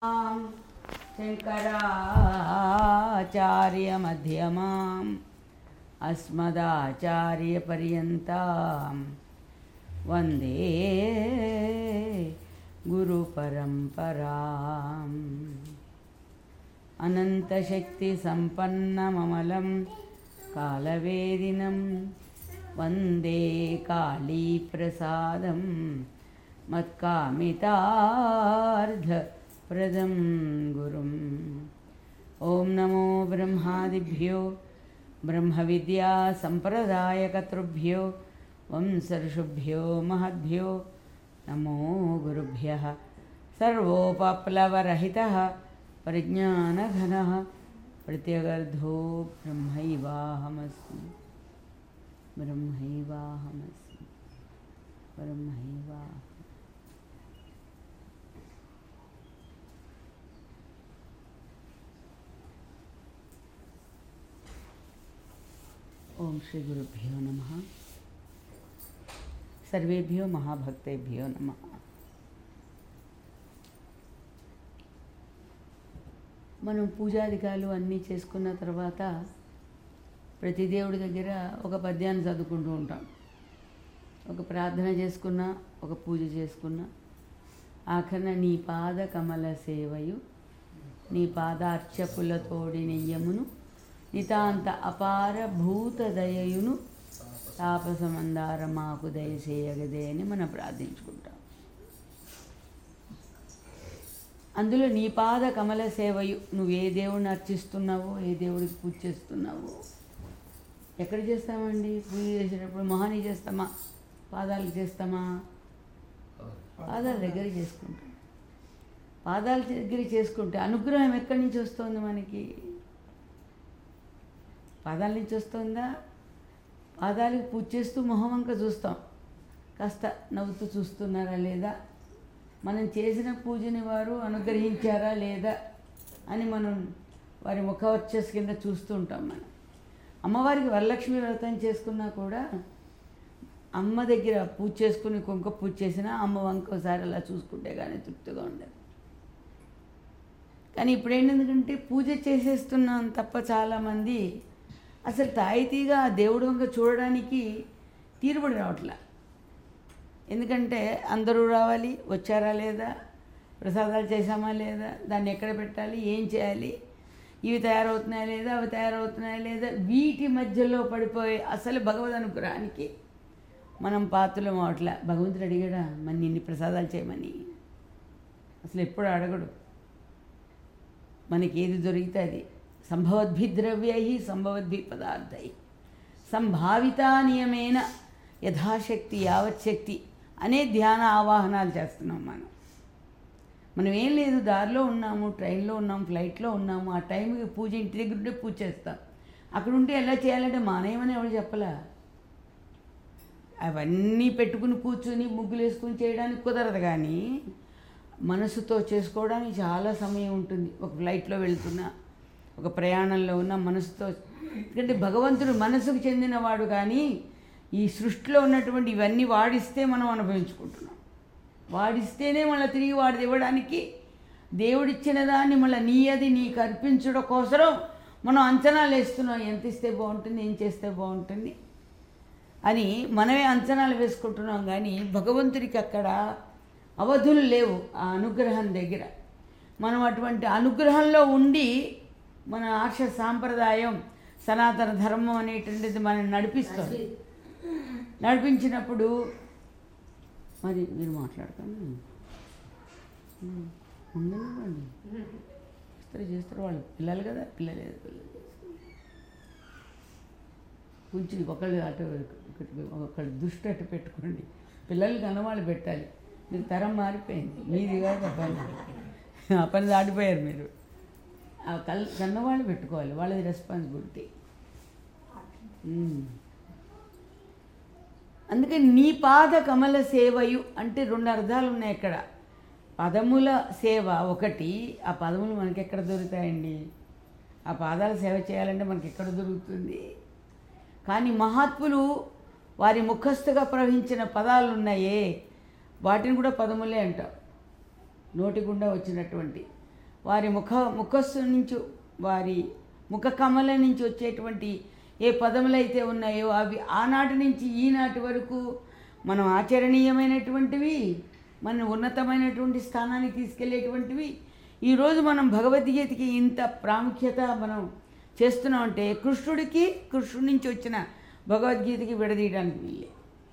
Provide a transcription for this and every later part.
शङ्कराचार्यमध्यमाम् अस्मदाचार्यपर्यन्तां वन्दे गुरुपरम्पराम् अनन्तशक्तिसम्पन्नममलं कालवेदिनं वन्दे कालीप्रसादं मत्कामितार्धप्रदं गुरुम् ॐ नमो ब्रह्मादिभ्यो ब्रह्मविद्यासम्प्रदायकर्तृभ्यो वंसर्षुभ्यो महद्भ्यो नमो गुरुभ्यः सर्वोपप्लवरहितः प्रज्ञानघनः प्रत्यगर्धो ब्रह्मैवाहमस्मि ब्रह्मैवाहमस्मि ब्रह्मैवाहम् ఓం శ్రీ గురుభ్యో నమ సర్వేభ్యో మహాభక్తేభ్యో నమ మనం పూజాధికాలు అన్నీ చేసుకున్న తర్వాత ప్రతి దేవుడి దగ్గర ఒక పద్యాన్ని చదువుకుంటూ ఉంటాం ఒక ప్రార్థన చేసుకున్నా ఒక పూజ చేసుకున్నా ఆఖరణ నీ పాద కమల సేవయు నీ పాదార్చపులతోడి నెయ్యమును నితాంత అపార భూత దయయును తాపసమందార మాకు దయచేయగదే అని మనం ప్రార్థించుకుంటాం అందులో నీ పాద కమల సేవయు నువ్వు ఏ దేవుడిని అర్చిస్తున్నావో ఏ దేవుడికి పూజ చేస్తున్నావో ఎక్కడ చేస్తామండి పూజ చేసేటప్పుడు మహాని చేస్తామా పాదాలు చేస్తామా పాదాల దగ్గర చేసుకుంటాం పాదాల దగ్గర చేసుకుంటే అనుగ్రహం ఎక్కడి నుంచి వస్తుంది మనకి పాదాల నుంచి వస్తుందా పాదాలకు పూజ చేస్తూ మొహం వంక చూస్తాం కాస్త నవ్వుతూ చూస్తున్నారా లేదా మనం చేసిన పూజని వారు అనుగ్రహించారా లేదా అని మనం వారి ముఖవర్చస్ కింద చూస్తూ ఉంటాం మనం అమ్మవారికి వరలక్ష్మి వ్రతం చేసుకున్నా కూడా అమ్మ దగ్గర పూజ చేసుకుని కుంక పూజ చేసినా అమ్మ వంక ఒకసారి అలా చూసుకుంటే కానీ తృప్తిగా ఉండదు కానీ ఇప్పుడు ఏంటంటే పూజ చేసేస్తున్నాం తప్ప చాలామంది అసలు తాయితీగా ఆ దేవుడు వంక చూడడానికి తీరుబడి రావట్లే ఎందుకంటే అందరూ రావాలి వచ్చారా లేదా ప్రసాదాలు చేసామా లేదా దాన్ని ఎక్కడ పెట్టాలి ఏం చేయాలి ఇవి తయారవుతున్నాయా లేదా అవి తయారవుతున్నాయా లేదా వీటి మధ్యలో పడిపోయే అసలు భగవద్ అనుగ్రహానికి మనం పాత్రలు అవట్లే భగవంతుడు అడిగాడా మన ఇన్ని ప్రసాదాలు చేయమని అసలు ఎప్పుడు అడగడు మనకి ఏది దొరికితే అది సంభవద్భిద్రవ్యై సంభవద్భి పదార్థై సంభావితా నియమేన యథాశక్తి యావచ్చక్తి అనే ధ్యాన ఆవాహనాలు చేస్తున్నాం మనం మనం ఏం లేదు దారిలో ఉన్నాము ట్రైన్లో ఉన్నాము ఫ్లైట్లో ఉన్నాము ఆ టైంకి పూజ ఇంటి దగ్గర ఉంటే పూజ చేస్తాం అక్కడ ఉంటే ఎలా చేయాలంటే మానేయమని ఎవరు చెప్పలా అవన్నీ పెట్టుకుని కూర్చుని ముగ్గులు వేసుకుని చేయడానికి కుదరదు కానీ మనసుతో చేసుకోవడానికి చాలా సమయం ఉంటుంది ఒక ఫ్లైట్లో వెళ్తున్నా ఒక ప్రయాణంలో ఉన్న మనసుతో ఎందుకంటే భగవంతుడు మనసుకు చెందినవాడు కానీ ఈ సృష్టిలో ఉన్నటువంటి ఇవన్నీ వాడిస్తే మనం అనుభవించుకుంటున్నాం వాడిస్తేనే మళ్ళీ తిరిగి వాడిది ఇవ్వడానికి దేవుడిచ్చిన దాన్ని మళ్ళీ నీ అది నీకు అర్పించడం కోసం మనం అంచనాలు వేస్తున్నాం ఎంత ఇస్తే బాగుంటుంది ఏం చేస్తే బాగుంటుంది అని మనమే అంచనాలు వేసుకుంటున్నాం కానీ భగవంతుడికి అక్కడ అవధులు లేవు ఆ అనుగ్రహం దగ్గర మనం అటువంటి అనుగ్రహంలో ఉండి మన ఆర్ష సాంప్రదాయం సనాతన ధర్మం అనేటువంటిది మనం నడిపిస్తుంది నడిపించినప్పుడు మరి మీరు మాట్లాడకండి ఉండనివ్వండి చేస్తారు చేస్తారు వాళ్ళు పిల్లలు కదా పిల్లలు లేదు పిల్లలు కొంచెం ఒకళ్ళు అటు ఒకళ్ళు దృష్టి అటు పెట్టుకోండి పిల్లలు కన్నవాళ్ళు పెట్టాలి మీరు తరం మారిపోయింది మీది కాదు ఆ పని ఆ పని దాటిపోయారు మీరు ఆ కల్ కన్నవాళ్ళు పెట్టుకోవాలి వాళ్ళది రెస్పాన్సిబిలిటీ అందుకని నీ పాద కమల సేవయు అంటే రెండు అర్థాలు ఉన్నాయి ఇక్కడ పదముల సేవ ఒకటి ఆ పదములు మనకి ఎక్కడ దొరుకుతాయండి ఆ పాదాల సేవ చేయాలంటే మనకి ఎక్కడ దొరుకుతుంది కానీ మహాత్ములు వారి ముఖస్థుగా ప్రవహించిన పదాలు ఉన్నాయే వాటిని కూడా పదములే అంటాం నోటి గుండా వచ్చినటువంటి వారి ముఖ ముఖస్సు నుంచి వారి ముఖ కమల నుంచి వచ్చేటువంటి ఏ పదములు అయితే ఉన్నాయో అవి ఆనాటి నుంచి ఈనాటి వరకు మనం ఆచరణీయమైనటువంటివి మన ఉన్నతమైనటువంటి స్థానానికి తీసుకెళ్లేటువంటివి ఈరోజు మనం భగవద్గీతకి ఇంత ప్రాముఖ్యత మనం చేస్తున్నామంటే కృష్ణుడికి కృష్ణుడి నుంచి వచ్చిన భగవద్గీతకి విడదీయడానికి వీళ్ళే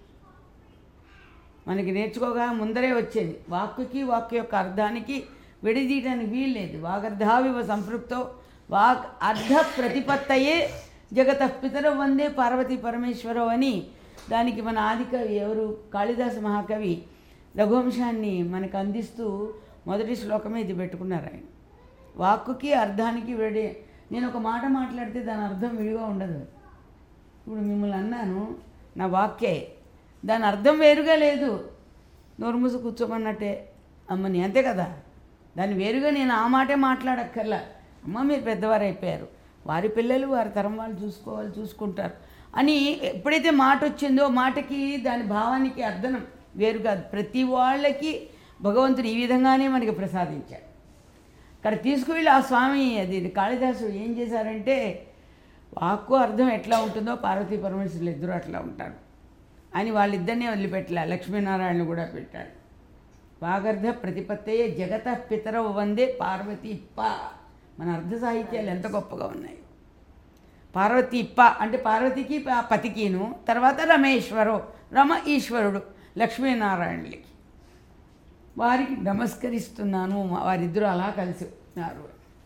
మనకి నేర్చుకోగా ముందరే వచ్చేది వాక్కుకి వాక్కు యొక్క అర్థానికి విడదీయడానికి వీల్లేదు వాగర్ధావివ సంపృక్తో వాక్ అర్ధ ప్రతిపత్తయే జగత పితర వందే పార్వతీ పరమేశ్వరో అని దానికి మన ఆదికవి ఎవరు కాళిదాస మహాకవి రఘువంశాన్ని మనకు అందిస్తూ మొదటి శ్లోకమే ఇది పెట్టుకున్నారు ఆయన వాక్కుకి అర్థానికి విడే నేను ఒక మాట మాట్లాడితే దాని అర్థం విడిగా ఉండదు ఇప్పుడు మిమ్మల్ని అన్నాను నా వాక్యే దాని అర్థం వేరుగా లేదు నోరు మూసి కూర్చోమన్నట్టే అమ్మని అంతే కదా దాన్ని వేరుగా నేను ఆ మాటే మాట్లాడక్కర్లా అమ్మ మీరు పెద్దవారు అయిపోయారు వారి పిల్లలు వారి తరం వాళ్ళు చూసుకోవాలి చూసుకుంటారు అని ఎప్పుడైతే మాట వచ్చిందో మాటకి దాని భావానికి అర్థం వేరుగా ప్రతి వాళ్ళకి భగవంతుడు ఈ విధంగానే మనకి ప్రసాదించాడు అక్కడ తీసుకువెళ్ళి ఆ స్వామి అది ఇది కాళిదాసుడు ఏం చేశారంటే వాక్కు అర్థం ఎట్లా ఉంటుందో పార్వతీ పరమేశ్వరులు ఇద్దరు అట్లా ఉంటారు అని వాళ్ళిద్దరినీ వదిలిపెట్టలే లక్ష్మీనారాయణ కూడా పెట్టాడు వాగర్ధ ప్రతిపత్తయే జగత పితరవ వందే పార్వతి ఇప్ప మన అర్ధ సాహిత్యాలు ఎంత గొప్పగా ఉన్నాయి పార్వతి ఇప్ప అంటే పార్వతికి ప- పతికిను తర్వాత రమేశ్వరు రమ ఈశ్వరుడు లక్ష్మీనారాయణులకి వారికి నమస్కరిస్తున్నాను వారిద్దరూ అలా కలిసి ఉన్నారు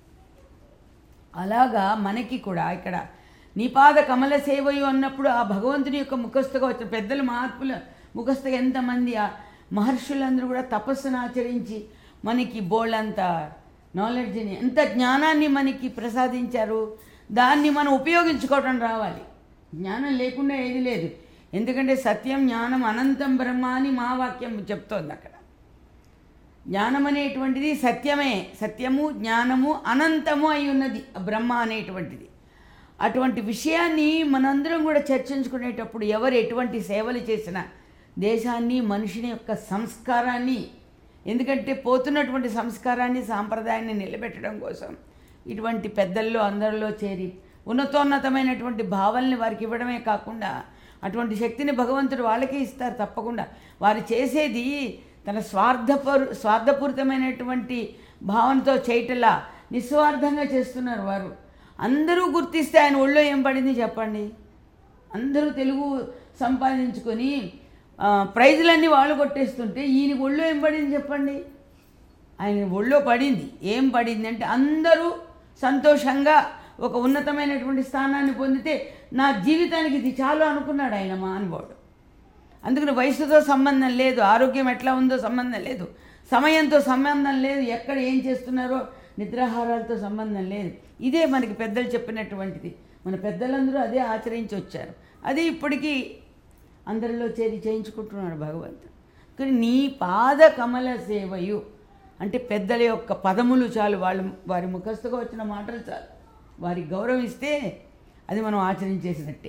అలాగా మనకి కూడా ఇక్కడ నిపాద కమల సేవయు అన్నప్పుడు ఆ భగవంతుని యొక్క ముఖస్థగా వచ్చిన పెద్దల మహాత్ముల ముఖస్థగా ఎంతమంది ఆ మహర్షులందరూ కూడా తపస్సును ఆచరించి మనకి బోళ్ళంత నాలెడ్జ్ని ఎంత జ్ఞానాన్ని మనకి ప్రసాదించారు దాన్ని మనం ఉపయోగించుకోవటం రావాలి జ్ఞానం లేకుండా ఏది లేదు ఎందుకంటే సత్యం జ్ఞానం అనంతం బ్రహ్మ అని మా వాక్యం చెప్తోంది అక్కడ జ్ఞానం అనేటువంటిది సత్యమే సత్యము జ్ఞానము అనంతము అయి ఉన్నది ఆ బ్రహ్మ అనేటువంటిది అటువంటి విషయాన్ని మనందరం కూడా చర్చించుకునేటప్పుడు ఎవరు ఎటువంటి సేవలు చేసినా దేశాన్ని మనిషిని యొక్క సంస్కారాన్ని ఎందుకంటే పోతున్నటువంటి సంస్కారాన్ని సాంప్రదాయాన్ని నిలబెట్టడం కోసం ఇటువంటి పెద్దల్లో అందరిలో చేరి ఉన్నతోన్నతమైనటువంటి భావాల్ని వారికి ఇవ్వడమే కాకుండా అటువంటి శక్తిని భగవంతుడు వాళ్ళకే ఇస్తారు తప్పకుండా వారు చేసేది తన స్వార్థపరు స్వార్థపూరితమైనటువంటి భావనతో చేయటలా నిస్వార్థంగా చేస్తున్నారు వారు అందరూ గుర్తిస్తే ఆయన ఒళ్ళో ఏం పడింది చెప్పండి అందరూ తెలుగు సంపాదించుకొని ఆ, ప్రైజులన్నీ వాళ్ళు కొట్టేస్తుంటే ఈయన ఒళ్ళో ఏం పడింది చెప్పండి ఆయన ఒళ్ళో పడింది ఏం పడింది అంటే అందరూ సంతోషంగా ఒక ఉన్నతమైనటువంటి స్థానాన్ని పొందితే నా జీవితానికి ఇది చాలు అనుకున్నాడు ఆయన మానవుడు అందుకని వయసుతో సంబంధం లేదు ఆరోగ్యం ఎట్లా ఉందో సంబంధం లేదు సమయంతో సంబంధం లేదు ఎక్కడ ఏం చేస్తున్నారో నిద్రాహారాలతో సంబంధం లేదు ఇదే మనకి పెద్దలు చెప్పినటువంటిది మన పెద్దలందరూ అదే ఆచరించి వచ్చారు అదే ఇప్పటికీ అందరిలో చేరి చేయించుకుంటున్నాడు భగవంతుడు కానీ నీ పాద కమల సేవయు అంటే పెద్దల యొక్క పదములు చాలు వాళ్ళు వారి ముఖస్థగా వచ్చిన మాటలు చాలు వారికి గౌరవిస్తే అది మనం ఆచరించేసినట్టే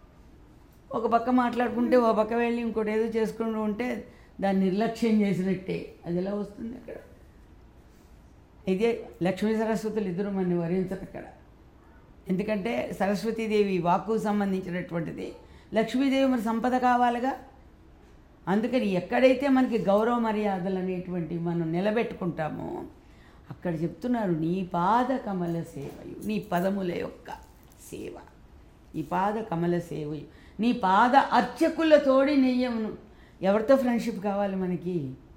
ఒక పక్క మాట్లాడుకుంటే ఓ పక్క వెళ్ళి ఇంకోటి ఏదో చేసుకుంటూ ఉంటే దాన్ని నిర్లక్ష్యం చేసినట్టే అది ఎలా వస్తుంది అక్కడ ఇదే లక్ష్మీ సరస్వతులు ఇద్దరు మనని వరించరు అక్కడ ఎందుకంటే సరస్వతీదేవి వాక్కు సంబంధించినటువంటిది లక్ష్మీదేవి మరి సంపద కావాలిగా అందుకని ఎక్కడైతే మనకి గౌరవ మర్యాదలు అనేటువంటివి మనం నిలబెట్టుకుంటామో అక్కడ చెప్తున్నారు నీ పాద కమల సేవయు నీ పదముల యొక్క సేవ నీ పాద కమల సేవయు నీ పాద అర్చకుల తోడి నెయ్యమును ఎవరితో ఫ్రెండ్షిప్ కావాలి మనకి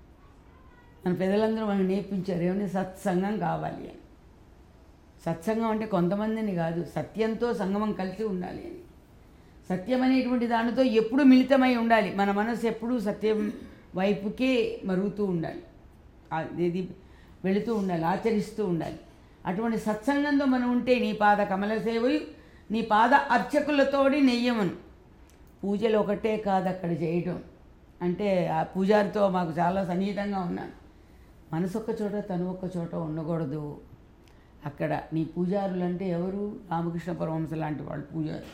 మన పెద్దలందరూ మనకు నేర్పించారు ఏమన్నా సత్సంగం కావాలి అని సత్సంగం అంటే కొంతమందిని కాదు సత్యంతో సంగమం కలిసి ఉండాలి అని సత్యం అనేటువంటి దానితో ఎప్పుడు మిళితమై ఉండాలి మన మనసు ఎప్పుడూ సత్యం వైపుకే మరుగుతూ ఉండాలి ఆ- ఇది వెళుతూ ఉండాలి ఆచరిస్తూ ఉండాలి అటువంటి సత్సంగంతో మనం ఉంటే నీ పాద కమల సేవయు నీ పాద అర్చకులతోడి నెయ్యమను పూజలు ఒకటే కాదు అక్కడ చేయటం అంటే ఆ పూజారితో మాకు చాలా సన్నిహితంగా ఉన్నాను మనసు ఒక్క చోట తను ఒక్క చోట ఉండకూడదు అక్కడ నీ పూజారులు అంటే ఎవరు రామకృష్ణ పరమహంస లాంటి వాళ్ళు పూజారు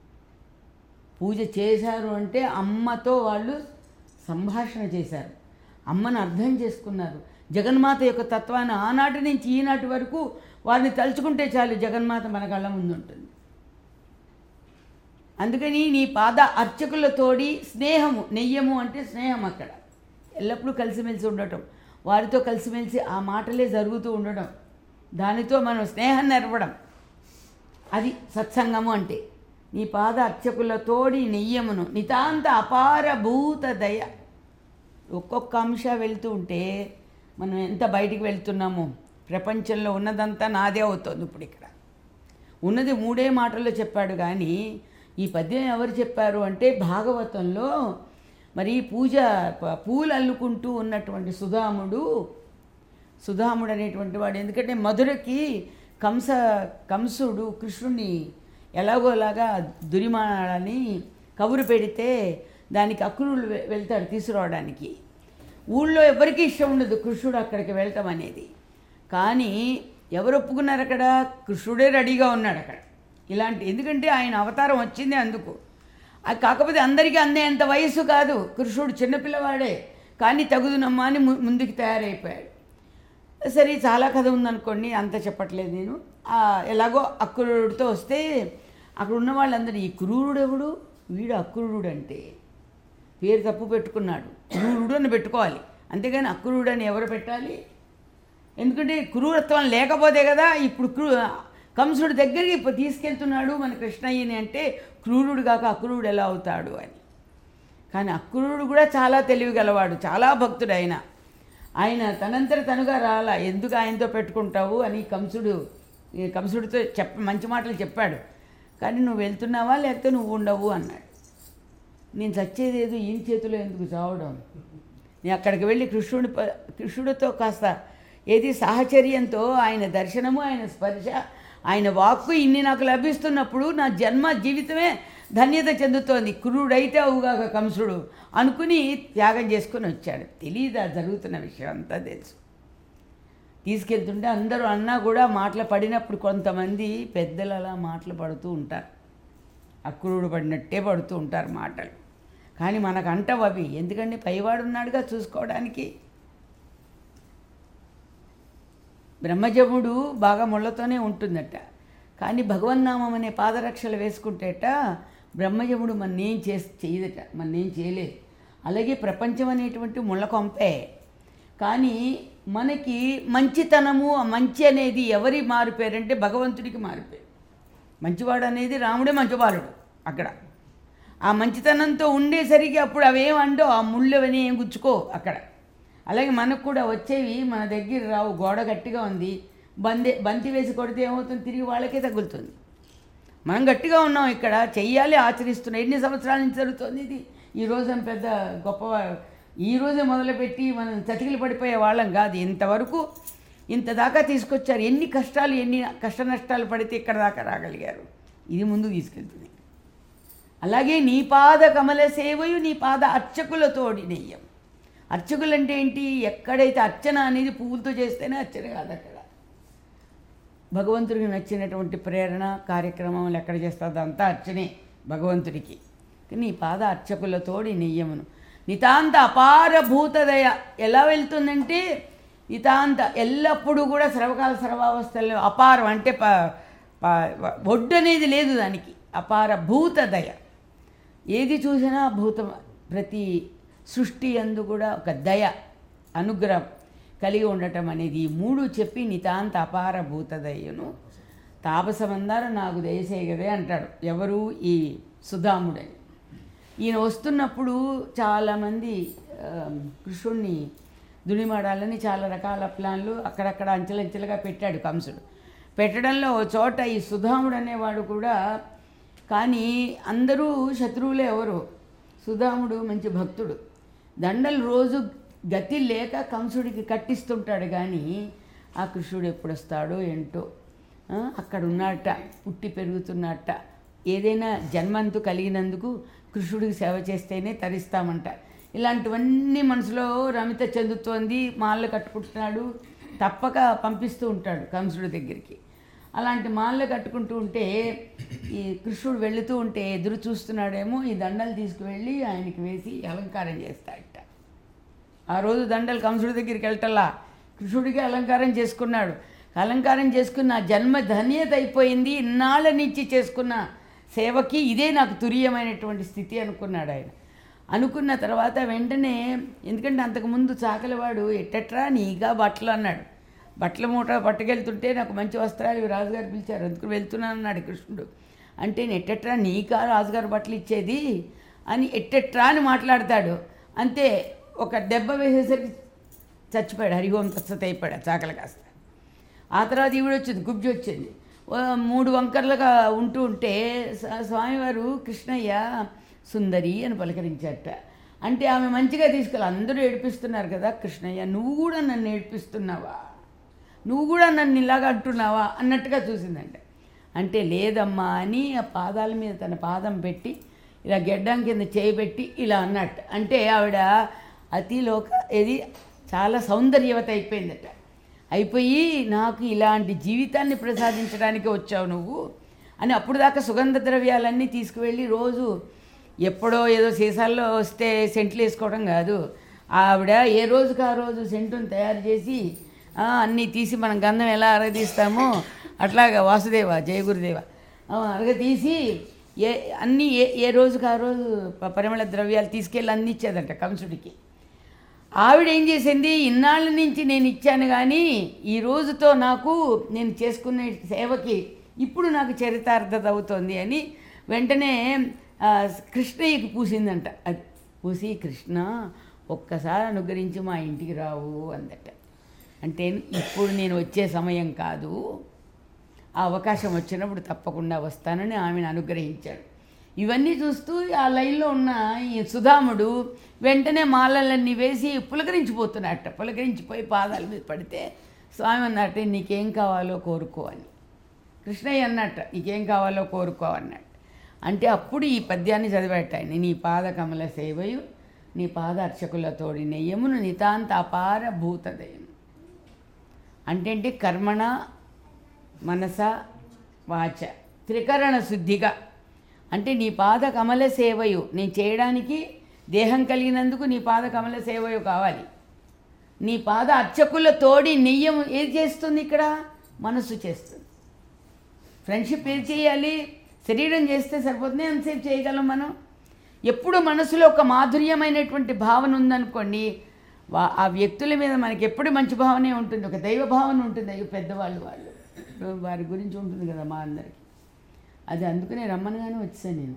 పూజ చేశారు అంటే అమ్మతో వాళ్ళు సంభాషణ చేశారు అమ్మను అర్థం చేసుకున్నారు జగన్మాత యొక్క తత్వాన్ని ఆనాటి నుంచి ఈనాటి వరకు వారిని తలుచుకుంటే చాలు జగన్మాత మన కళ్ళ ముందు ఉంటుంది అందుకని నీ పాద అర్చకులతోడి స్నేహము నెయ్యము అంటే స్నేహం అక్కడ ఎల్లప్పుడూ కలిసిమెలిసి ఉండటం వారితో కలిసిమెలిసి ఆ మాటలే జరుగుతూ ఉండడం దానితో మనం స్నేహం నెరపడం అది సత్సంగము అంటే నీ పాద అర్చకులతోడి నెయ్యమును నితాంత అపార భూత దయ ఒక్కొక్క అంశ వెళ్తూ ఉంటే మనం ఎంత బయటికి వెళ్తున్నామో ప్రపంచంలో ఉన్నదంతా నాదే అవుతుంది ఇప్పుడు ఇక్కడ ఉన్నది మూడే మాటల్లో చెప్పాడు కానీ ఈ పద్యం ఎవరు చెప్పారు అంటే భాగవతంలో మరి పూజ ప- పూలు అల్లుకుంటూ ఉన్నటువంటి సుధాముడు సుధాముడు అనేటువంటి వాడు ఎందుకంటే మధురకి కంస కంసుడు కృష్ణుని ఎలాగోలాగా దురిమానాలని కబురు పెడితే దానికి అక్రూరులు వె- వెళ్తాడు తీసుకురావడానికి ఊళ్ళో ఎవరికీ ఇష్టం ఉండదు కృష్ణుడు అక్కడికి వెళ్ళటం అనేది కానీ ఎవరు ఒప్పుకున్నారు అక్కడ కృష్ణుడే రెడీగా ఉన్నాడు అక్కడ ఇలాంటి ఎందుకంటే ఆయన అవతారం వచ్చింది అందుకు అది కాకపోతే అందరికీ అందేంత వయసు కాదు కృష్ణుడు చిన్నపిల్లవాడే కానీ తగుదునమ్మా అని ము- ముందుకు తయారైపోయాడు సరే చాలా కథ ఉందనుకోండి అంత చెప్పట్లేదు నేను ఆ, ఎలాగో అక్రూరుడితో వస్తే అక్కడ ఉన్న వాళ్ళందరూ ఈ క్రూరుడు ఎవడు వీడు అక్రూరుడు అంటే పేరు తప్పు పెట్టుకున్నాడు క్రూరుడు అని పెట్టుకోవాలి అంతేగాని అక్రూరుడు అని ఎవరు పెట్టాలి ఎందుకంటే క్రూరత్వం లేకపోతే కదా ఇప్పుడు క్రూ కంసుడు దగ్గరికి ఇప్పుడు తీసుకెళ్తున్నాడు మన కృష్ణయ్యని అంటే క్రూరుడు కాక అక్రూరుడు ఎలా అవుతాడు అని కానీ అక్రూరుడు కూడా చాలా తెలివి గలవాడు చాలా భక్తుడు ఆయన ఆయన తనంతట తనుగా రాలా ఎందుకు ఆయనతో పెట్టుకుంటావు అని కంసుడు ఈ కంసుడితో చెప్ప మంచి మాటలు చెప్పాడు కానీ నువ్వు వెళ్తున్నావా లేకపోతే నువ్వు ఉండవు అన్నాడు నేను చచ్చేది ఏదో ఈయన చేతిలో ఎందుకు చావడం నేను అక్కడికి వెళ్ళి కృష్ణుడి ప- కృష్ణుడితో కాస్త ఏది సాహచర్యంతో ఆయన దర్శనము ఆయన స్పర్శ ఆయన వాక్కు ఇన్ని నాకు లభిస్తున్నప్పుడు నా జన్మ జీవితమే ధన్యత చెందుతోంది క్రూడైతే అవుగాక కంసుడు అనుకుని త్యాగం చేసుకొని వచ్చాడు తెలియదా జరుగుతున్న విషయం అంతా తెలుసు తీసుకెళ్తుంటే అందరూ అన్నా కూడా మాటలు పడినప్పుడు కొంతమంది పెద్దలు అలా మాటలు పడుతూ ఉంటారు అక్రూరుడు పడినట్టే పడుతూ ఉంటారు మాటలు కానీ మనకు అంటవు అవి ఎందుకంటే పైవాడు ఉన్నాడుగా చూసుకోవడానికి బ్రహ్మజముడు బాగా ముళ్ళతోనే ఉంటుందట కానీ భగవన్నామం అనే పాదరక్షలు వేసుకుంటేట బ్రహ్మజముడు మన్నేం చే చేయదట మన్నేం చేయలేదు అలాగే ప్రపంచం అనేటువంటి ముళ్ళ కొంపే కానీ మనకి మంచితనము ఆ మంచి అనేది ఎవరి మారిపోయారంటే భగవంతుడికి మారిపోయారు మంచివాడు అనేది రాముడే మంచివాడు అక్కడ ఆ మంచితనంతో ఉండేసరికి అప్పుడు అవేమంటో ఆ ముళ్ళు అవన్నీ ఏం గుచ్చుకో అక్కడ అలాగే మనకు కూడా వచ్చేవి మన దగ్గర రావు గోడ గట్టిగా ఉంది బంది బంతి వేసి కొడితే ఏమవుతుంది తిరిగి వాళ్ళకే తగులుతుంది మనం గట్టిగా ఉన్నాం ఇక్కడ చెయ్యాలి ఆచరిస్తున్నాం ఎన్ని సంవత్సరాల నుంచి జరుగుతుంది ఇది ఈ రోజు అని పెద్ద గొప్ప ఈ రోజే మొదలుపెట్టి మనం చతికిలు పడిపోయే వాళ్ళం కాదు ఇంతవరకు ఇంత దాకా తీసుకొచ్చారు ఎన్ని కష్టాలు ఎన్ని కష్ట నష్టాలు పడితే ఇక్కడ దాకా రాగలిగారు ఇది ముందు తీసుకెళ్తుంది అలాగే నీ పాద కమల సేవయు నీ పాద అర్చకులతోడి నెయ్యం అర్చకులు అంటే ఏంటి ఎక్కడైతే అర్చన అనేది పువ్వులతో చేస్తేనే అర్చన కాదు అక్కడ భగవంతుడికి నచ్చినటువంటి ప్రేరణ కార్యక్రమములు ఎక్కడ చేస్తుంది అంతా అర్చనే భగవంతుడికి కానీ ఈ పాద అర్చకులతోడి నెయ్యమును నితాంత అపార భూతదయ ఎలా వెళ్తుందంటే నితాంత ఎల్లప్పుడూ కూడా సర్వకాల సర్వావస్థల్లో అపారం అంటే ప ప- ఒడ్డు అనేది లేదు దానికి అపార భూతదయ ఏది చూసినా భూతం ప్రతి సృష్టి అందు కూడా ఒక దయ అనుగ్రహం కలిగి ఉండటం అనేది ఈ మూడు చెప్పి నితాంత అపార భూతదయ్యను తాపసమందారు నాకు దయచేయగదే అంటాడు ఎవరు ఈ సుధాముడని ఈయన వస్తున్నప్పుడు చాలామంది ఆ, కృష్ణుణ్ణి దునిమాడాలని చాలా రకాల ప్లాన్లు అక్కడక్కడ అంచెలంచెలుగా పెట్టాడు కంసుడు పెట్టడంలో ఓ చోట ఈ సుధాముడు అనేవాడు కూడా కానీ అందరూ శత్రువులే ఎవరు సుధాముడు మంచి భక్తుడు దండలు రోజు గతి లేక కంసుడికి కట్టిస్తుంటాడు కానీ ఆ కృష్ణుడు ఎప్పుడు వస్తాడో ఏంటో ఆ, అక్కడ ఉన్నట్ట పుట్టి పెరుగుతున్నట్ట ఏదైనా జన్మంతు కలిగినందుకు కృష్ణుడికి సేవ చేస్తేనే తరిస్తామంట ఇలాంటివన్నీ మనసులో రమిత చెందుతోంది మాలలు కట్టుకుంటున్నాడు తప్పక పంపిస్తూ ఉంటాడు కంసుడి దగ్గరికి అలాంటి మాలలు కట్టుకుంటూ ఉంటే ఈ కృష్ణుడు వెళుతూ ఉంటే ఎదురు చూస్తున్నాడేమో ఈ దండలు తీసుకువెళ్ళి ఆయనకి వేసి అలంకారం చేస్తాడట ఆ రోజు దండలు కంసుడి దగ్గరికి వెళ్ళటల్లా కృష్ణుడికి అలంకారం చేసుకున్నాడు అలంకారం చేసుకున్న నా జన్మ ధన్యత అయిపోయింది ఇన్నాళ్ళ నుంచి చేసుకున్న సేవకి ఇదే నాకు తురీయమైనటువంటి స్థితి అనుకున్నాడు ఆయన అనుకున్న తర్వాత వెంటనే ఎందుకంటే అంతకుముందు చాకలివాడు ఎట్టట్రా నీగా బట్టలు అన్నాడు బట్టల మూట పట్టుకెళ్తుంటే నాకు మంచి వస్త్రాలు ఇవి రాజుగారు పిలిచారు అందుకు వెళ్తున్నాను అన్నాడు కృష్ణుడు అంటే నేను ఎట్టట్రా నీకా రాజుగారు బట్టలు ఇచ్చేది అని ఎట్టెట్రా అని మాట్లాడతాడు అంతే ఒక దెబ్బ వేసేసరికి చచ్చిపోయాడు హరిహోం తత్సత అయిపోయాడు ఆ చాకలి కాస్త ఆ తర్వాత ఈవిడ వచ్చింది గుబ్జి వచ్చింది ఓ మూడు వంకర్లుగా ఉంటూ ఉంటే స- స్వామివారు కృష్ణయ్య సుందరి అని పలకరించారట అంటే ఆమె మంచిగా తీసుకెళ్ళి అందరూ ఏడిపిస్తున్నారు కదా కృష్ణయ్య నువ్వు కూడా నన్ను ఏడిపిస్తున్నావా నువ్వు కూడా నన్ను ఇలాగ అంటున్నావా అన్నట్టుగా చూసిందంట అంటే లేదమ్మా అని ఆ పాదాల మీద తన పాదం పెట్టి ఇలా గెడ్డం కింద చేయి పెట్టి ఇలా అన్నట్టు అంటే ఆవిడ అతిలోక ఇది చాలా సౌందర్యవత అయిపోయిందట అయిపోయి నాకు ఇలాంటి జీవితాన్ని ప్రసాదించడానికి వచ్చావు నువ్వు అని అప్పుడు దాకా సుగంధ ద్రవ్యాలన్నీ తీసుకువెళ్ళి రోజు ఎప్పుడో ఏదో సీసాల్లో వస్తే సెంట్లు వేసుకోవడం కాదు ఆవిడ ఏ రోజుకి ఆ రోజు సెంటును తయారు చేసి ఆ, అన్నీ తీసి మనం గంధం ఎలా అరగదీస్తామో అట్లాగా వాసుదేవ జయ గురుదేవ ఆ, అరగదీసి ఏ అన్నీ ఏ ఏ రోజుకి ఆ రోజు ప- పరిమళ ద్రవ్యాలు తీసుకెళ్ళి అందించేదంట కంసుడికి ఆవిడ ఏం చేసింది ఇన్నాళ్ళ నుంచి నేను ఇచ్చాను కానీ ఈ రోజుతో నాకు నేను చేసుకునే సేవకి ఇప్పుడు నాకు చరితార్థత అవుతోంది అని వెంటనే ఆ, కృష్ణయ్యకి పూసిందంట అది పూసి కృష్ణ ఒక్కసారి అనుగ్రహించి మా ఇంటికి రావు అందట అంటే ఇప్పుడు నేను వచ్చే సమయం కాదు ఆ అవకాశం వచ్చినప్పుడు తప్పకుండా వస్తానని ఆమెను అనుగ్రహించాడు ఇవన్నీ చూస్తూ ఆ లైన్లో ఉన్న ఈ సుధాముడు వెంటనే మాలలన్నీ వేసి పులకరించిపోతున్నట్ట పులకరించిపోయి పాదాల మీద పడితే స్వామి అన్నట్టు నీకేం కావాలో కోరుకో అని కృష్ణయ్య అన్నట్ట నీకేం కావాలో కోరుకో అన్నట్టు అంటే అప్పుడు ఈ పద్యాన్ని చదివేట ఆయన నీ పాద కమల సేవయు నీ పాద అర్చకులతోడి నెయ్యమును నితాంత అపార భూతదయం అంటే అంటే కర్మణ మనస వాచ త్రికరణ శుద్ధిగా అంటే నీ పాద కమల సేవయు నేను చేయడానికి దేహం కలిగినందుకు నీ పాద కమల సేవయు కావాలి నీ పాద అర్చకుల తోడి నెయ్యం ఏది చేస్తుంది ఇక్కడ మనస్సు చేస్తుంది ఫ్రెండ్షిప్ ఏది చేయాలి శరీరం చేస్తే సరిపోతుంది ఎంతసేపు చేయగలం మనం ఎప్పుడు మనసులో ఒక మాధుర్యమైనటువంటి భావన ఉందనుకోండి వా- ఆ వ్యక్తుల మీద మనకి ఎప్పుడు మంచి భావనే ఉంటుంది ఒక దైవ భావన ఉంటుంది అయ్యో పెద్దవాళ్ళు వాళ్ళు వారి గురించి ఉంటుంది కదా మా అందరికి అది అందుకనే రమ్మనగానే వచ్చాను నేను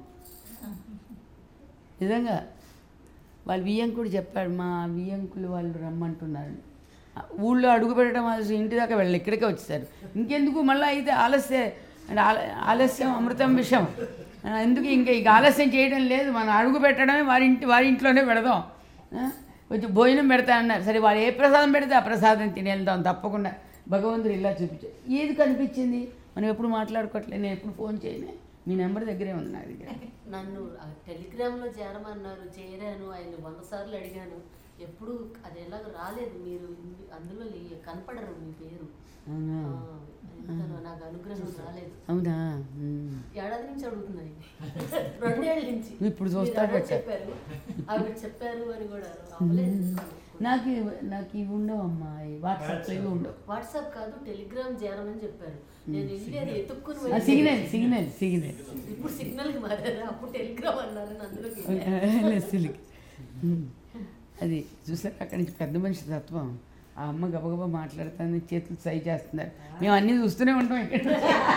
నిజంగా వాళ్ళు వియ్యంకుడు చెప్పాడు మా వియ్యంకులు వాళ్ళు రమ్మంటున్నారు ఆ, ఊళ్ళో అడుగు పెట్టడం అసలు ఇంటి దాకా వెళ్ళి ఇక్కడికే వచ్చేసారు ఇంకెందుకు మళ్ళీ అయితే ఆలస్య అంటే ఆల- ఆలస్యం అమృతం విషం ఆ, ఎందుకు ఇంకా ఇక ఆలస్యం చేయడం లేదు మనం అడుగు పెట్టడమే వారి ఇంటి వారి ఇంట్లోనే పెడదాం ఆ, కొంచెం భోజనం పెడతా అన్నారు సరే వాళ్ళు ఏ ప్రసాదం పెడితే ఆ ప్రసాదం తిని వెళ్దాం తప్పకుండా భగవంతుడు ఇలా చూపించారు ఏది కనిపించింది మనం ఎప్పుడు మాట్లాడుకోవట్లేదు నేను ఎప్పుడు ఫోన్ చేయలే మీ నెంబర్ దగ్గరే ఉంది నా దగ్గర నన్ను ఆ టెలిగ్రామ్లో చేరమన్నారు చేరాను ఆయన వంద సార్లు అడిగాను ఎప్పుడు అది ఎలాగో రాలేదు మీరు ఇన్ని- అందులో లే- కనపడరు మీ పేరు అవునా ఆ, ఎందుకనో నాకు అనుగ్రహం రాలేదు అవునా ఉమ్. ఏడాది నుంచి అడుగుతున్నాయి రెండేళ్ళ నుంచి ఇప్పుడు మీరు చూస్తాడు అదే వచ్చా. చెప్పారు ఆవిడ చెప్పారు అని కూడా అవ్వలేదు నాకు ఇవి- నాకు ఇవి ఉండవు అమ్మా వాట్సాప్ ఇవి ఉండవు వాట్సాప్ కాదు టెలిగ్రామ్ చేరమని చెప్పారు నేను వెళ్ళి అది ఎత్తుక్కుని ఆ, వెళ్ళి- సిగ్నల్ సిగ్నల్ సిగ్నల్ ఇప్పుడు సిగ్నల్ కి మారారు అప్పుడు టెలిగ్రామ్ అన్నారు అందులోకి సిలిక్ ఉమ్. అది చూసారు అక్కడి నుంచి పెద్ద మనిషి తత్వం ఆ అమ్మ గబగబా మాట్లాడుతుంది చేతులు సై చేస్తున్నారు మేము అన్నీ చూస్తూనే ఉంటాం ఇక్కడ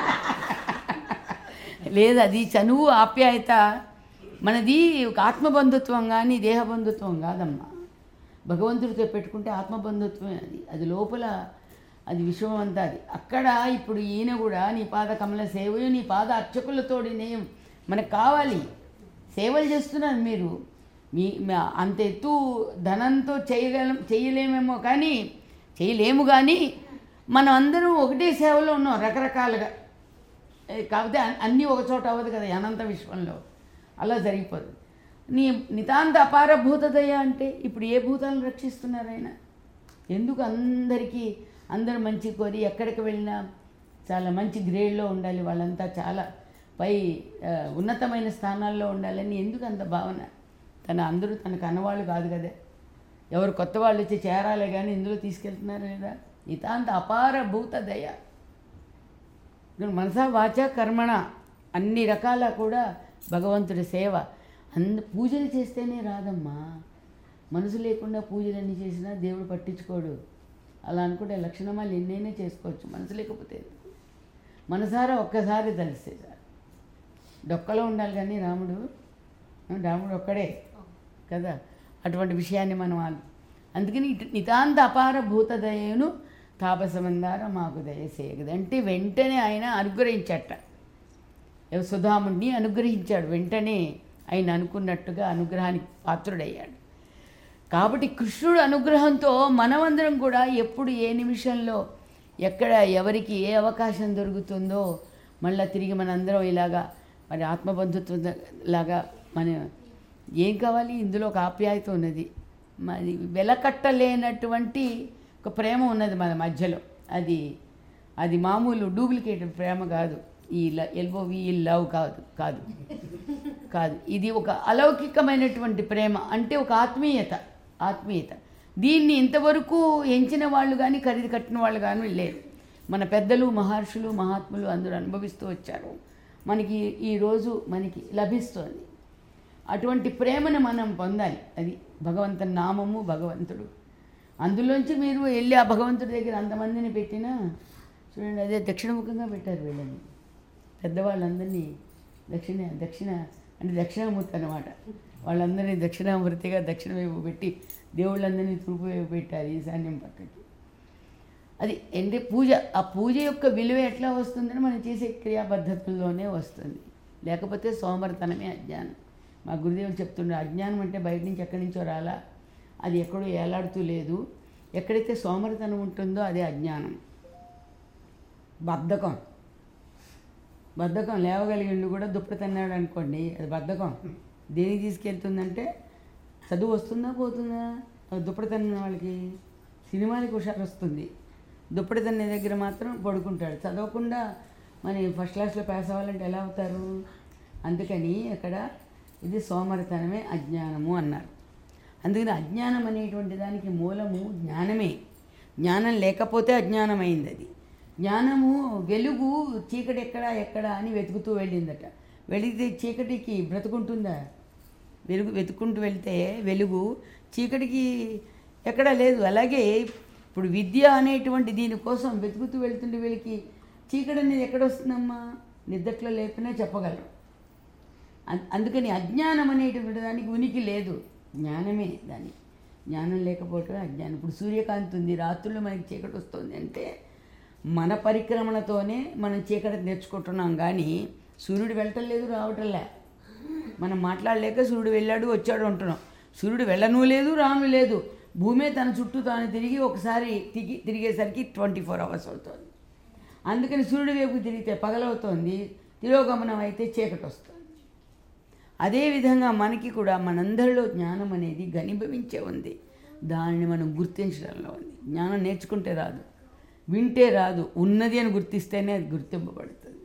లేదు అది చనువు ఆప్యాయత మనది ఒక ఆత్మబంధుత్వం కానీ దేహబంధుత్వం కాదమ్మా భగవంతుడితో పెట్టుకుంటే ఆత్మబంధుత్వమే అది అది లోపల అది విశ్వం అంతా అది అక్కడ ఇప్పుడు ఈయన కూడా నీ పాద కమల సేవయు నీ పాద అర్చకులతోడి నేయం మనకు కావాలి సేవలు చేస్తున్నారు మీరు మీ మా- అంత ఎత్తు ధనంతో చేయగలం చేయలేమేమో కానీ చేయలేము కానీ మనం అందరం ఒకటే సేవలో ఉన్నాం రకరకాలుగా ఏ, కాకపోతే అన్- అన్నీ ఒక చోట అవ్వదు కదా ఈ అనంత విశ్వంలో అలా జరిగిపోదు నీ నితాంత అపార భూతదయ అంటే ఇప్పుడు ఏ భూతాలను రక్షిస్తున్నారు ఆయన ఎందుకు అందరికీ అందరూ మంచి కోరి ఎక్కడికి వెళ్ళినా చాలా మంచి గ్రేడ్లో ఉండాలి వాళ్ళంతా చాలా పై ఆ, ఉన్నతమైన స్థానాల్లో ఉండాలని ఎందుకు అంత భావన తన అందరూ తనకు అన్నవాళ్ళు కాదు కదా ఎవరు కొత్త వాళ్ళు వచ్చి చేరాలే కానీ ఇందులో తీసుకెళ్తున్నారు లేదా ఇతాంత అపార భూత దయ ఇక్కడ మనసా వాచ కర్మణ అన్ని రకాల కూడా భగవంతుడి సేవ అంద పూజలు చేస్తేనే రాదమ్మా మనసు లేకుండా పూజలన్నీ చేసినా దేవుడు పట్టించుకోడు అలా అనుకుంటే లక్షణమాలు ఎన్నైనా చేసుకోవచ్చు మనసు లేకపోతే ఎందుకు? మనసారా ఒక్కసారి తలిస్తే చాలు డొక్కలో ఉండాలి కానీ రాముడు రాముడు ఒక్కడే కదా అటువంటి విషయాన్ని మనం ఆల్- అందుకని ఇటు నితాంత అపార భూత దయను తాపసమందార మాకు దయసేయగదు అంటే వెంటనే ఆయన అనుగ్రహించట ఎవ- సుధాముడిని అనుగ్రహించాడు వెంటనే ఆయన అనుకున్నట్టుగా అనుగ్రహానికి పాత్రుడయ్యాడు కాబట్టి కృష్ణుడు అనుగ్రహంతో మనమందరం కూడా ఎప్పుడు ఏ నిమిషంలో ఎక్కడ ఎవరికి ఏ అవకాశం దొరుకుతుందో మళ్ళీ తిరిగి మనందరం ఇలాగా మరి ఆత్మబంధుత్వం ద- లాగా మన ఏం కావాలి ఇందులో ఒక ఆప్యాయత ఉన్నది మరి వెలకట్టలేనటువంటి ఒక ప్రేమ ఉన్నది మన మధ్యలో అది అది మామూలు డూప్లికేట్ ప్రేమ కాదు ఈ ఎల్ఓవి లవ్ కాదు కాదు కాదు ఇది ఒక అలౌకికమైనటువంటి ప్రేమ అంటే ఒక ఆత్మీయత ఆత్మీయత దీన్ని ఇంతవరకు ఎంచిన వాళ్ళు కానీ ఖరీదు కట్టిన వాళ్ళు కానీ లేరు మన పెద్దలు మహర్షులు మహాత్ములు అందరూ అనుభవిస్తూ వచ్చారు మనకి ఈరోజు మనకి లభిస్తోంది అటువంటి ప్రేమను మనం పొందాలి అది భగవంతుని నామము భగవంతుడు అందులోంచి మీరు వెళ్ళి ఆ భగవంతుడి దగ్గర అంతమందిని పెట్టినా చూడండి అదే దక్షిణముఖంగా పెట్టారు వీళ్ళని పెద్దవాళ్ళందరినీ దక్షిణ దక్షిణ అంటే దక్షిణామూర్తి అనమాట వాళ్ళందరినీ దక్షిణామూర్తిగా దక్షిణ వైపు పెట్టి దేవుళ్ళందరినీ తూర్పు వైపు పెట్టారు ఈశాన్యం పక్కకి అది అంటే పూజ ఆ పూజ యొక్క విలువ ఎట్లా వస్తుందని మనం చేసే క్రియా పద్ధతుల్లోనే వస్తుంది లేకపోతే సోమరతనమే అజ్ఞానం మా గురుదేవులు చెప్తుండ్రు అజ్ఞానం అంటే బయట నుంచి ఎక్కడి నుంచో రాలా అది ఎక్కడో ఏలాడుతూ లేదు ఎక్కడైతే సోమరతనం ఉంటుందో అదే అజ్ఞానం బద్ధకం బద్ధకం లేవగలిగిండు కూడా దుప్పటి తన్నాడు అనుకోండి అది బద్ధకం దేనికి తీసుకెళ్తుందంటే చదువు వస్తుందా పోతుందా అది దుప్పటి తన్న వాళ్ళకి సినిమాలకి హుషారు వస్తుంది దుప్పటి తన్నే దగ్గర మాత్రం పడుకుంటాడు చదవకుండా మరి ఫస్ట్ క్లాస్లో పాస్ అవ్వాలంటే ఎలా అవుతారు అందుకని అక్కడ ఇది సోమరితనమే అజ్ఞానము అన్నారు అందుకని అజ్ఞానం అనేటువంటి దానికి మూలము జ్ఞానమే జ్ఞానం లేకపోతే అజ్ఞానమైంది అది జ్ఞానము వెలుగు చీకటి ఎక్కడ ఎక్కడ అని వెతుకుతూ వెళ్ళిందట వెళితే చీకటికి బ్రతుకుంటుందా వెలుగు వెతుక్కుంటూ వెళ్తే వెలుగు చీకటికి ఎక్కడా లేదు అలాగే ఇప్పుడు విద్య అనేటువంటి దీనికోసం వెతుకుతూ వెళ్తుంటే వీళ్ళకి చీకటి అనేది ఎక్కడ వస్తుందమ్మా నిద్దట్లో లేపినా చెప్పగలరు అం- అందుకని అజ్ఞానం అనేటువంటి దానికి ఉనికి లేదు జ్ఞానమే దాని జ్ఞానం లేకపోవటమే అజ్ఞానం ఇప్పుడు సూర్యకాంతి ఉంది రాత్రుల్లో మనకి చీకటి వస్తుంది అంటే మన పరిక్రమణతోనే మనం చీకటి నేర్చుకుంటున్నాం కానీ సూర్యుడు వెళ్ళటం లేదు రావటంలే మనం మాట్లాడలేక సూర్యుడు వెళ్ళాడు వచ్చాడు అంటున్నాం సూర్యుడు వెళ్ళను లేదు రాను లేదు భూమే తన చుట్టూ తాను తిరిగి ఒకసారి తిరిగి తిరిగేసరికి ట్వంటీ ఫోర్ అవర్స్ అవుతుంది అందుకని సూర్యుడి వైపు తిరిగితే పగలవుతోంది తిరోగమనం అయితే చీకటి వస్తుంది అదేవిధంగా మనకి కూడా మనందరిలో జ్ఞానం అనేది ఘనీభవించే ఉంది దానిని మనం గుర్తించడంలో ఉంది జ్ఞానం నేర్చుకుంటే రాదు వింటే రాదు ఉన్నది అని గుర్తిస్తేనే అది గుర్తింపబడుతుంది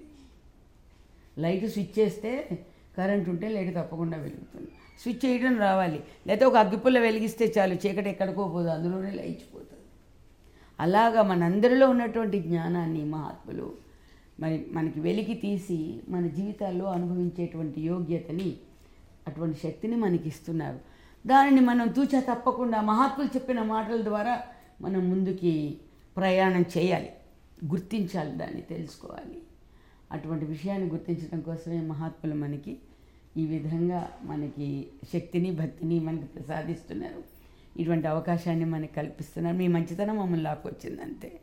లైట్ స్విచ్ చేస్తే కరెంట్ ఉంటే లైట్ తప్పకుండా వెలుగుతుంది స్విచ్ చేయడం రావాలి లేకపోతే ఒక అగ్గిపుల్ల వెలిగిస్తే చాలు చీకటి ఎక్కడికో పోదు అందులోనే లేచిపోతుంది అలాగా మనందరిలో ఉన్నటువంటి జ్ఞానాన్ని మహాత్ములు మరి మనకి వెలికి తీసి మన జీవితాల్లో అనుభవించేటువంటి యోగ్యతని అటువంటి శక్తిని మనకి ఇస్తున్నారు దానిని మనం తూచా తప్పకుండా మహాత్ములు చెప్పిన మాటల ద్వారా మనం ముందుకి ప్రయాణం చేయాలి గుర్తించాలి దాన్ని తెలుసుకోవాలి అటువంటి విషయాన్ని గుర్తించడం కోసమే మహాత్ములు మనకి ఈ విధంగా మనకి శక్తిని భక్తిని మనకి ప్రసాదిస్తున్నారు ఇటువంటి అవకాశాన్ని మనకి కల్పిస్తున్నారు మీ మంచితనం మమ్మల్ని లాక్కొచ్చింది అంతే